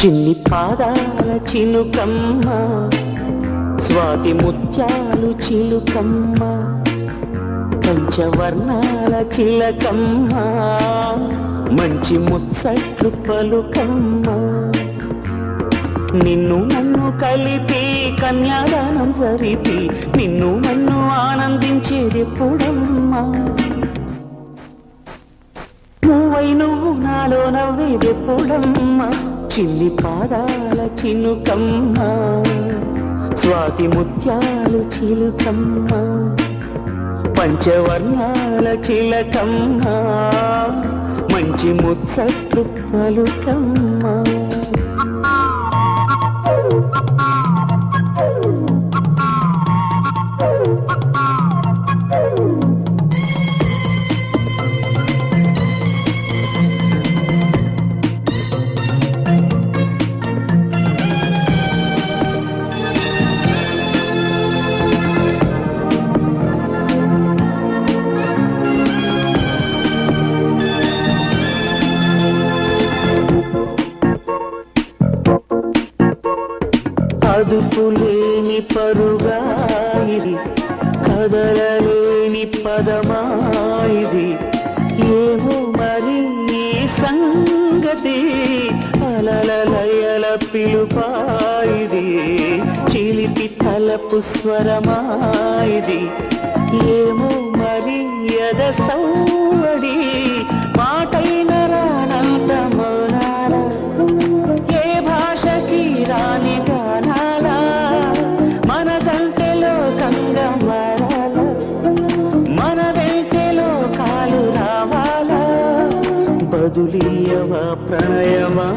చిన్ని పాదాల చిలుకమ్మ స్వాతి ముత్యాలు చిలుకమ్మ పంచవర్ణాల చిలకమ్మ మంచి ముచ్చట్లు పలుకమ్మ నిన్ను నన్ను కలిపి కన్యాదానం జరిపి నిన్ను నన్ను ఆనందించేది ఎప్పుడమ్మా నువ్వై నువ్వు నాలో నవ్వేదెప్పుడమ్మా చిన్ని పాదాల చినుకమ్మ స్వాతి ముత్యాలు చిలుకమ్మ పంచవర్ణాల చిలకమ్మ మంచి ముచ్చట్లు పలుకమ్మ అదుపులేని పరుగా ఇది కదలలేని పదమాయిది ఏమో మరి ఈ సంగతి అలలలయల పిలుపాయిది చిలిపి తలపు స్వరమాయిది ఏమో మరి ఎద సౌవడి మాటైన రానంత మౌనాల ఏ భాషకి రాని గానాల మన జంటెలో కంగం మారాల మన వెంటెలో కాలు రావాలా బదులీయవా ప్రణయమా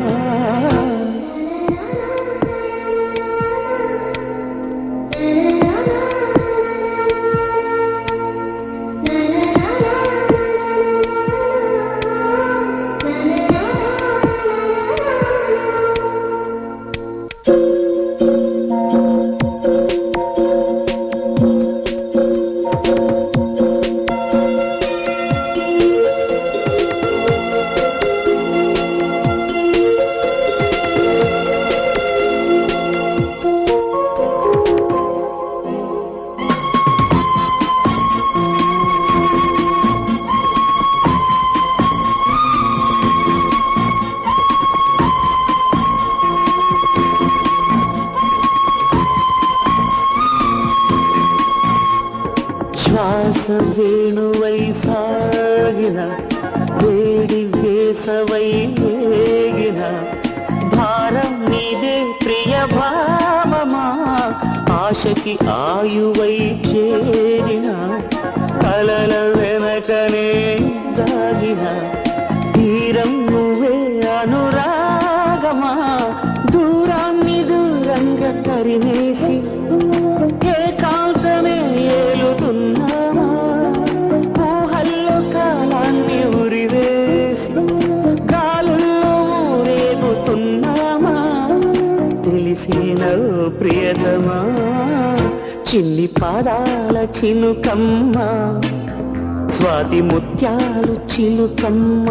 శ్వాస వేణువై సాగిన వేడి వేసవై వేగిన భారం నీదే ప్రియ భావమా ఆశకి ఆయువై చేరిన కలల వెనకనే దాగిన తీరం నువ్వే అనురాగమా దూరాన్ని దూరంగా తరిమేసి ఏకాంతమే ఏలుతున్నామా ఊహల్లో కాలాన్ని ఉరివేసి గాలుల్లో ఊరేగుతున్నామా తెలిసిన ప్రియతమా చిన్ని పాదాల చినుకమ్మ స్వాతి ముత్యాలు చిలుకమ్మ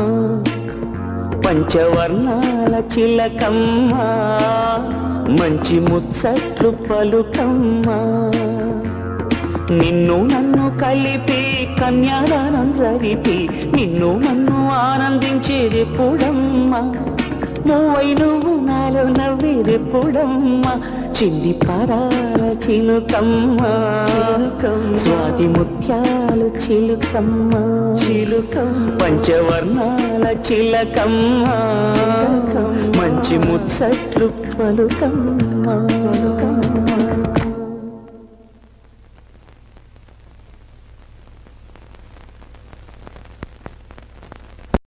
పంచవర్ణాల చిలకమ్మ మంచి ముచ్చట్లు పలుకమ్మ నిన్ను నన్ను కలిపి కన్యాదానం జరిపి నిన్ను నన్ను ఆనందించేది ఎప్పుడమ్మా నువ్వై నువ్వు నాలో నవ్వేదెప్పుడమ్మా చిన్ని పాదాల చిలుకమ్మ స్వాతి ముత్యాలు చిలుకమ్మ చిలుకమ్మ పంచవర్ణాల చిలకమ్మ మంచి ముచ్చట్లు పలుకమ్మ పలుకమ్మ